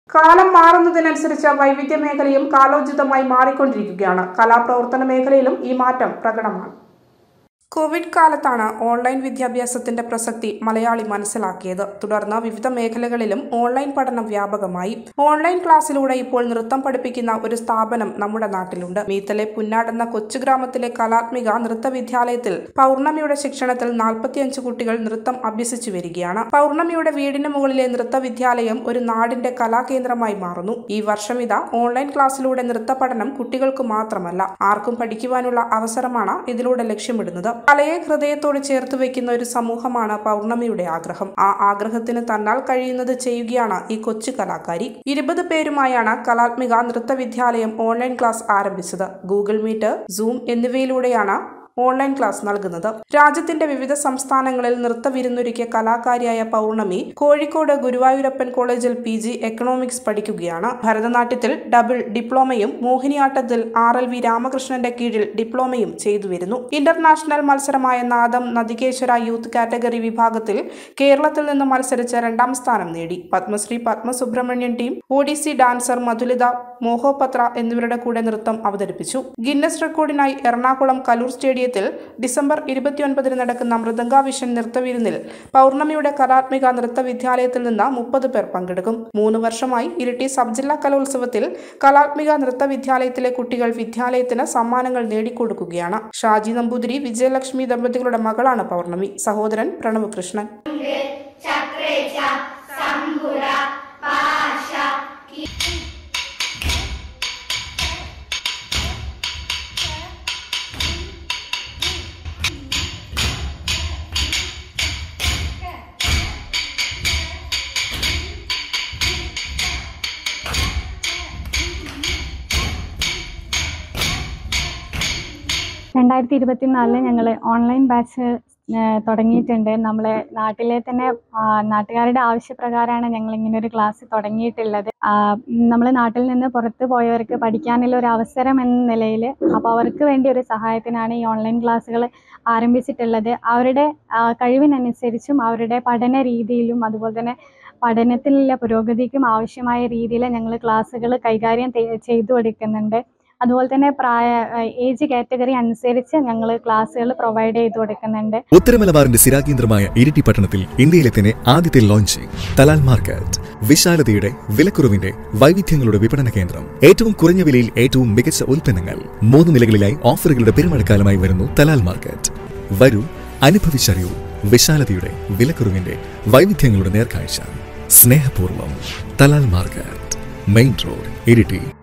കാലം മാറുന്നതിനനുസരിച്ച് വൈവിധ്യ മേഖലയും കാലോചിതമായി മാറിക്കൊണ്ടിരിക്കുകയാണ് കലാപ്രവർത്തന മേഖലയിലും ഈ മാറ്റം പ്രകടമാണ് കോവിഡ് കാലത്താണ് ഓൺലൈൻ വിദ്യാഭ്യാസത്തിന്റെ പ്രസക്തി മലയാളി മനസ്സിലാക്കിയത് തുടർന്ന് വിവിധ മേഖലകളിലും ഓൺലൈൻ പഠനം വ്യാപകമായി ഓൺലൈൻ ക്ലാസ്സിലൂടെ ഇപ്പോൾ നൃത്തം പഠിപ്പിക്കുന്ന ഒരു സ്ഥാപനം നമ്മുടെ നാട്ടിലുണ്ട് മീത്തലെ പുന്നാട് എന്ന കൊച്ചു ഗ്രാമത്തിലെ കലാത്മിക നൃത്ത വിദ്യാലയത്തിൽ പൗർണമിയുടെ ശിക്ഷണത്തിൽ നാൽപ്പത്തിയഞ്ച് കുട്ടികൾ നൃത്തം അഭ്യസിച്ചു വരികയാണ് പൗർണമിയുടെ വീടിന് മുകളിലെ നൃത്ത വിദ്യാലയം ഒരു നാടിന്റെ കലാകേന്ദ്രമായി മാറുന്നു ഈ വർഷം ഇതാ ഓൺലൈൻ ക്ലാസ്സിലൂടെ നൃത്ത പഠനം കുട്ടികൾക്ക് മാത്രമല്ല ആർക്കും പഠിക്കുവാനുള്ള അവസരമാണ് ഇതിലൂടെ ലക്ഷ്യമിടുന്നത് കലയെ ഹൃദയത്തോട് ചേർത്ത് വെക്കുന്ന ഒരു സമൂഹമാണ് പൗർണമിയുടെ ആഗ്രഹം ആ ആഗ്രഹത്തിന് തന്നാൽ കഴിയുന്നത് ചെയ്യുകയാണ് ഈ കൊച്ചു കലാകാരി ഇരുപത് പേരുമായാണ് കലാത്മിക നൃത്ത വിദ്യാലയം ഓൺലൈൻ ക്ലാസ് ആരംഭിച്ചത് ഗൂഗിൾ മീറ്റ് സൂം എന്നിവയിലൂടെയാണ് ഓൺലൈൻ ക്ലാസ് നൽകുന്നത് രാജ്യത്തിന്റെ വിവിധ സംസ്ഥാനങ്ങളിൽ നൃത്ത വിരുന്നൊരുക്കിയ കലാകാരിയായ പൗർണമി കോഴിക്കോട് ഗുരുവായൂരപ്പൻ കോളേജിൽ പി ജി എക്കണോമിക്സ് പഠിക്കുകയാണ് ഭരതനാട്യത്തിൽ ഡബിൾ ഡിപ്ലോമയും മോഹിനിയാട്ടത്തിൽ ആർ എൽ വി രാമകൃഷ്ണന്റെ കീഴിൽ ഡിപ്ലോമയും ചെയ്തു വരുന്നു ഇന്റർനാഷണൽ മത്സരമായ നാദം നദികേശ്വര യൂത്ത് കാറ്റഗറി വിഭാഗത്തിൽ കേരളത്തിൽ നിന്ന് മത്സരിച്ച് രണ്ടാം സ്ഥാനം നേടി പത്മശ്രീ പത്മസുബ്രഹ്മണ്യൻ ടീം ഒഡീസി ഡാൻസർ മധുലിത മോഹോപത്ര എന്നിവരുടെ കൂടെ നൃത്തം അവതരിപ്പിച്ചു ഗിന്നസ് റെക്കോർഡിനായി എറണാകുളം കലൂർ സ്റ്റേഡിയത്തിൽ ഡിസംബർ ഇരുപത്തിയൊൻപതിന് നടക്കുന്ന മൃദംഗാവിഷൻ നൃത്തവിരുന്നിൽ പൗർണമിയുടെ കലാത്മിക നൃത്ത വിദ്യാലയത്തിൽ നിന്ന് മുപ്പത് പേർ പങ്കെടുക്കും മൂന്ന് വർഷമായി ഇരിട്ടി സബ് ജില്ലാ കലോത്സവത്തിൽ കലാത്മിക നൃത്ത വിദ്യാലയത്തിലെ കുട്ടികൾ വിദ്യാലയത്തിന് സമ്മാനങ്ങൾ നേടിക്കൊടുക്കുകയാണ് ഷാജി നമ്പൂതിരി വിജയലക്ഷ്മി ദമ്പതികളുടെ മകളാണ് പൗർണമി സഹോദരൻ പ്രണവ് കൃഷ്ണൻ രണ്ടായിരത്തി ഇരുപത്തിനാലില് ഞങ്ങൾ ഓൺലൈൻ ബാച്ച് തുടങ്ങിയിട്ടുണ്ട് നമ്മളെ നാട്ടിലെ തന്നെ ആ, നാട്ടുകാരുടെ ആവശ്യപ്രകാരമാണ് ഞങ്ങൾ ഇങ്ങനെ ഒരു ക്ലാസ് തുടങ്ങിയിട്ടുള്ളത് നമ്മൾ നാട്ടിൽ നിന്ന് പുറത്ത് പോയവർക്ക് പഠിക്കാനുള്ള ഒരു അവസരം എന്ന നിലയിൽ അപ്പോൾ അവർക്ക് വേണ്ടി ഒരു സഹായത്തിനാണ് ഈ ഓൺലൈൻ ക്ലാസ്സുകൾ ആരംഭിച്ചിട്ടുള്ളത് അവരുടെ ആ, കഴിവിനനുസരിച്ചും അവരുടെ പഠന രീതിയിലും അതുപോലെ തന്നെ പഠനത്തിലുള്ള പുരോഗതിക്കും ആവശ്യമായ രീതിയിൽ ഞങ്ങൾ ക്ലാസ്സുകൾ കൈകാര്യം തെ- ചെയ്തു കൊടുക്കുന്നുണ്ട് അതുപോലെ തന്നെ പ്രായ ഏജ് കാറ്റഗറി അനുസരിച്ച് ഞങ്ങൾ ക്ലാസ്സുകൾ പ്രൊവൈഡ് ചെയ്ത് കൊടുക്കുന്നുണ്ട് ഉത്തരമലബാറിന്റെ സ്ഥിരാകേന്ദ്രമായ ഇരിട്ടി പട്ടണത്തിൽ ഇന്ത്യയിലെ തന്നെ ആദ്യത്തെ ലോഞ്ചിംഗ് തലാൽ മാർക്കറ്റ് വിശാലതയുടെ വിലക്കുറവിന്റെ വൈവിധ്യങ്ങളുടെ വിപണന കേന്ദ്രം ഏറ്റവും കുറഞ്ഞ വിലയിൽ ഏറ്റവും മികച്ച ഉൽപ്പന്നങ്ങൾ മൂന്ന് നിലകളിലായി ഓഫറുകളുടെ പെരുമഴക്കാലമായി വരുന്നു തലാൽ മാർക്കറ്റ് വരൂ അനുഭവിച്ചറിയൂ വിശാലതയുടെ വിലക്കുറവിന്റെ വൈവിധ്യങ്ങളുടെ നേർക്കാഴ്ച സ്നേഹപൂർവ്വം Talal market main road Iritty